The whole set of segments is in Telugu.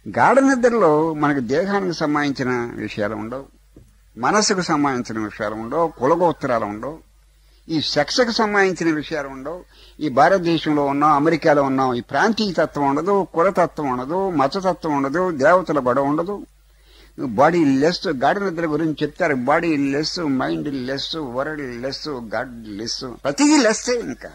గాఢ నిద్రలో మనకు దేహానికి సంబంధించిన విషయాలు ఉండవు మనసుకు సంబంధించిన విషయాలు ఉండవు కులగోత్తరాలు ఉండవు ఈ సెక్స్కి సంబంధించిన విషయాలు ఉండవు ఈ భారతదేశంలో ఉన్నాం అమెరికాలో ఉన్నాం ఈ ప్రాంతీయ తత్వం ఉండదు కులతత్వం ఉండదు మతతత్వం ఉండదు దేవతల గొడవ ఉండదు బాడీ లెస్ గాఢ నిద్ర గురించి చెప్తారు body less mind less world less god less ప్రతిదీ లెస్ ఇంకా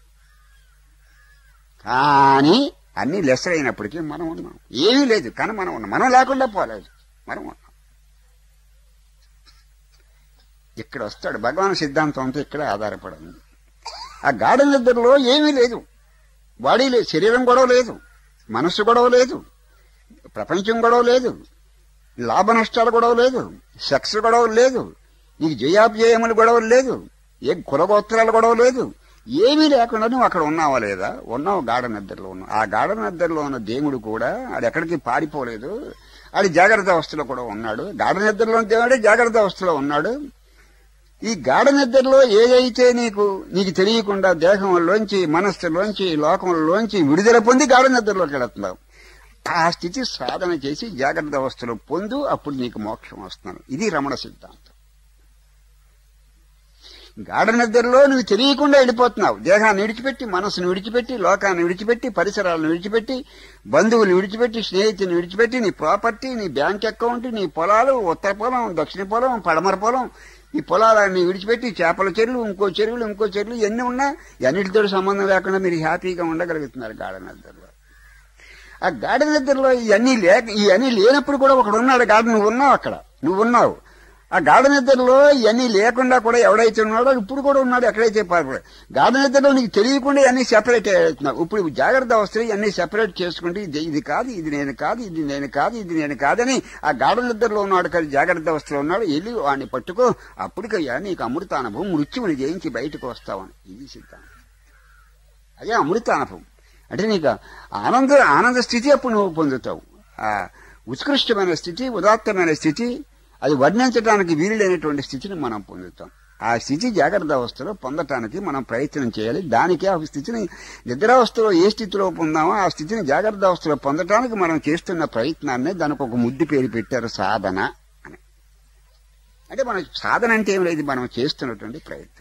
కానీ అన్ని లెస్ అయినప్పటికీ మనం ఉన్నాం ఏమీ లేదు కానీ మనం ఉన్నాం మనం లేకుండా పోలేదు మనం ఉన్నాం ఇక్కడ వస్తాడు భగవాన్ సిద్ధాంతం అంతా ఇక్కడ ఆధారపడింది ఆ గాఢ నిద్రలో ఏమీ లేదు బాడీ లేదు శరీరం గొడవ లేదు మనస్సు గొడవ లేదు ప్రపంచం గొడవ లేదు లాభ నష్టాలు గొడవ లేదు సెక్స్ గొడవ లేదు నీకు జయాపజయములు గొడవ లేదు ఏ కులగోత్రాలు గొడవ లేదు ఏమీ లేకుండా నువ్వు అక్కడ ఉన్నావా లేదా ఉన్నావు గాఢ నిద్రలో ఉన్నావు ఆ గాఢ నిద్రలో ఉన్న దేవుడు కూడా ఆడు ఎక్కడికి పారిపోలేదు ఆడు జాగ్రత్త అవస్థలో కూడా ఉన్నాడు గాఢ నిద్రలో ఉన్న దేవుడే జాగ్రత్త అవస్థలో ఉన్నాడు ఈ గాఢ నిద్రలో ఏదైతే నీకు నీకు తెలియకుండా దేహంలోంచి మనస్సులోంచి లోకంలోంచి విడుదల పొంది గాఢ నిద్రలోకి వెళుతున్నావు ఆ స్థితి సాధన చేసి జాగ్రత్త అవస్థలో పొందు అప్పుడు నీకు మోక్షం వస్తున్నాను ఇది రమణ సిద్ధాంతం గాఢ నిద్రలో నువ్వు తెలియకుండా వెళ్ళిపోతున్నావు దేహాన్ని విడిచిపెట్టి మనసును విడిచిపెట్టి లోకాన్ని విడిచిపెట్టి పరిసరాలను విడిచిపెట్టి బంధువులు విడిచిపెట్టి స్నేహితుని విడిచిపెట్టి నీ ప్రాపర్టీ నీ బ్యాంక్ అకౌంట్ నీ పొలాలు ఉత్తర పొలం దక్షిణ పొలం పడమర పొలం ఈ పొలాలన్నీ విడిచిపెట్టి చేపల చెరువులు ఇంకో చెరువులు ఇంకో చెరువులు ఎన్ని ఉన్నా అన్నిటితో సంబంధం లేకుండా మీరు హ్యాపీగా ఉండగలుగుతున్నారు గాఢ నిద్రలో ఆ గాఢ నిద్రలో ఇవన్నీ లేక ఇవన్నీ లేనప్పుడు కూడా ఒకడు ఉన్నాడు గాఢ నువ్వు ఉన్నావు అక్కడ నువ్వు ఉన్నావు ఆ గాఢ నిద్రలో ఇవన్నీ లేకుండా కూడా ఎవడైతే ఉన్నాడో ఇప్పుడు కూడా ఉన్నాడు ఎక్కడైతే పారిపోయాడు గాఢ నిద్రలో నీకు తెలియకుండా ఇవన్నీ సెపరేట్ అవుతున్నావు ఇప్పుడు జాగ్రత్త అవస్థలు ఇవన్నీ సెపరేట్ చేసుకుంటే ఇది ఇది కాదు ఇది నేను కాదు ఇది నేను కాదు ఇది నేను కాదని ఆ గాఢ నిద్రలో ఉన్నాడు కానీ జాగ్రత్త అవస్థలో ఉన్నాడు వెళ్ళి వాడిని పట్టుకో అప్పటికయ్యా నీకు అమృతానుభవం మృత్యువుని జయించి బయటకు వస్తావని ఇది సిద్ధాంతం అదే అమృతానుభవం అంటే నీకు ఆనంద ఆనంద స్థితి అప్పుడు నువ్వు పొందుతావు ఆ ఉత్కృష్టమైన స్థితి ఉదాత్తమైన స్థితి అది వర్ణించడానికి వీలులేనటువంటి స్థితిని మనం పొందుతాం ఆ స్థితి జాగ్రత్త అవస్థలో పొందటానికి మనం ప్రయత్నం చేయాలి దానికి ఆ స్థితిని నిద్రావస్థలో ఏ స్థితిలో పొందామో ఆ స్థితిని జాగ్రత్త అవస్థలో పొందటానికి మనం చేస్తున్న ప్రయత్నాన్ని దానికి ఒక ముద్దు పేరు పెట్టారు సాధన అని అంటే మన సాధన అంటే ఏం లేదు మనం చేస్తున్నటువంటి ప్రయత్నం